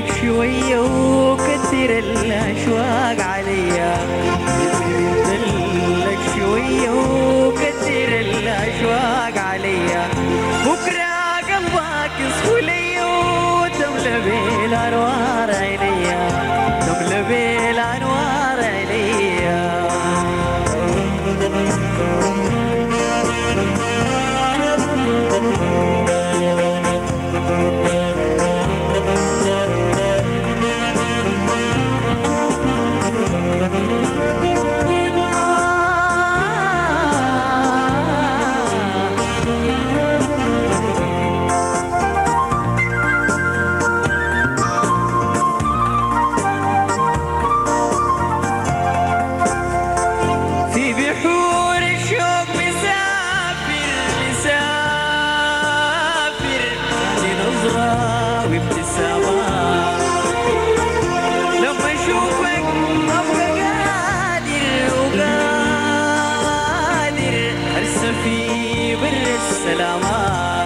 لك شوية وكتر الأشواق عليا لك شوية وكتر الأشواق عليا بكرة قلبك يصفو لي وتملى بالأنوار عينيا تملى بالأنوار عينيا في بحور الشوق مسافر مسافر لنظرة وابتسامة لما اشوفك ابقى قادر وقادر ارسل في بر السلامة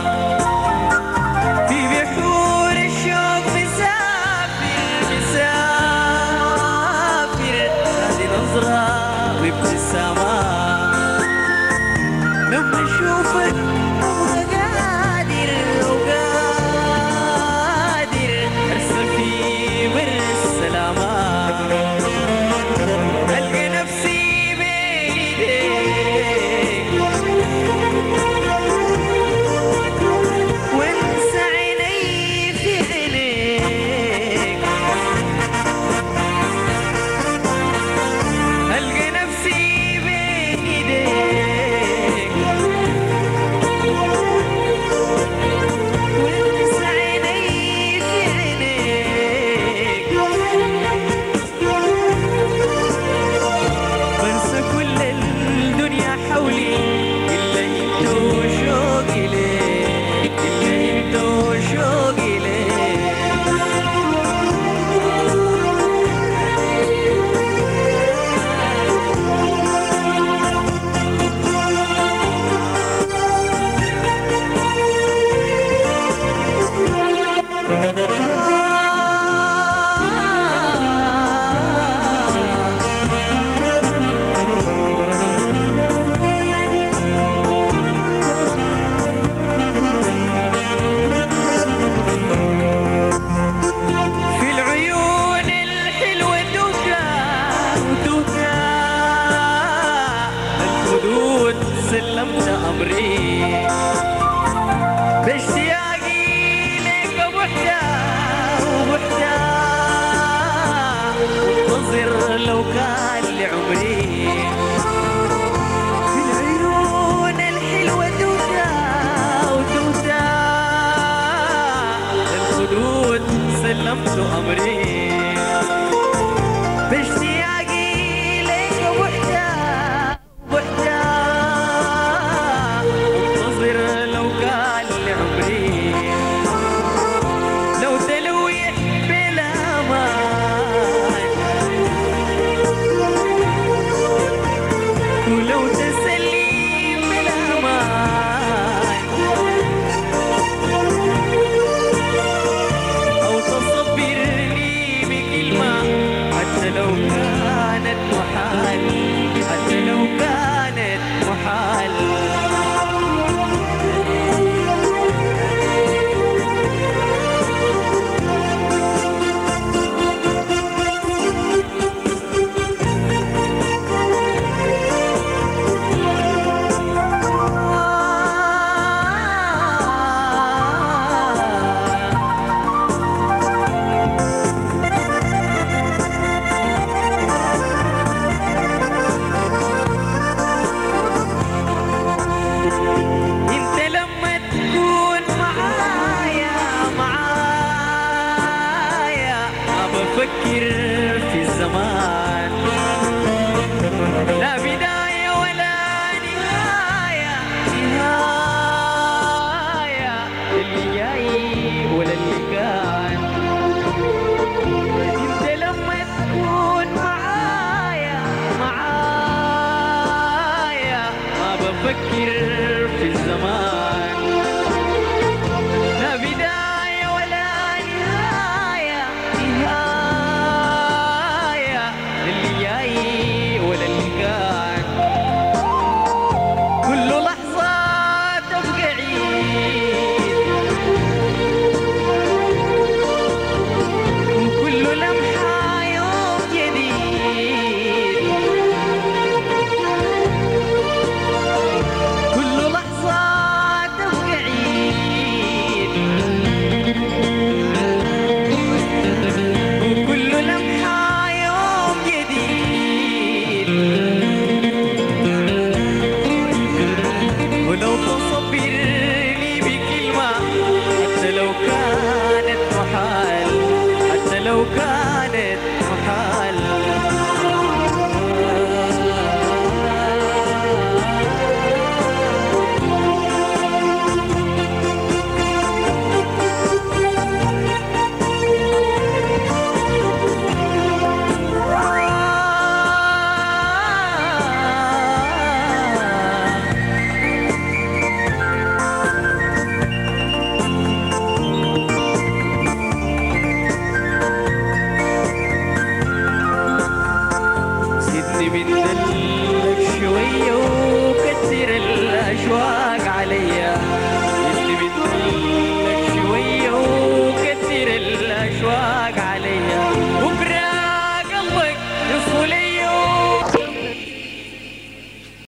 في بحور الشوق مسافر مسافر هذه نظرة وابتسامة لما اشوفك ابقى قادر وقادر ارسل في بر السلامة القى نفسي بين ايديك وانسى عيني في عينيك القى نفسي بين ايديك وانسى عيني في عينيك بنسى كل الدنيا حولي الا انت وشوقي ليك الا انت وشوقي ليك في العيون الحلوة دوكا ودوكا الخدود سلمت أمري باشتياقي لك وحدة وحدة منتظر لو كان لعمري في العيون الحلوة دوكا ودوكا الخدود سلمت أمري باشتياقي لك وحدة وحدة منتظر لو كان لعمري لو تلويح بلا مان ولو تسلي بلا مان أو تصبرني بكلمة حتى لو كانت محال حتى لو كانت محال انت لما تكون معايا معايا ما بفكر في الزمان لا بداية ولا نهاية نهاية اللي جاي ولا اللي كان انت لما تكون معايا معايا ما بفكر في الزمان لا بداية ولا نهاية الاشواق عليا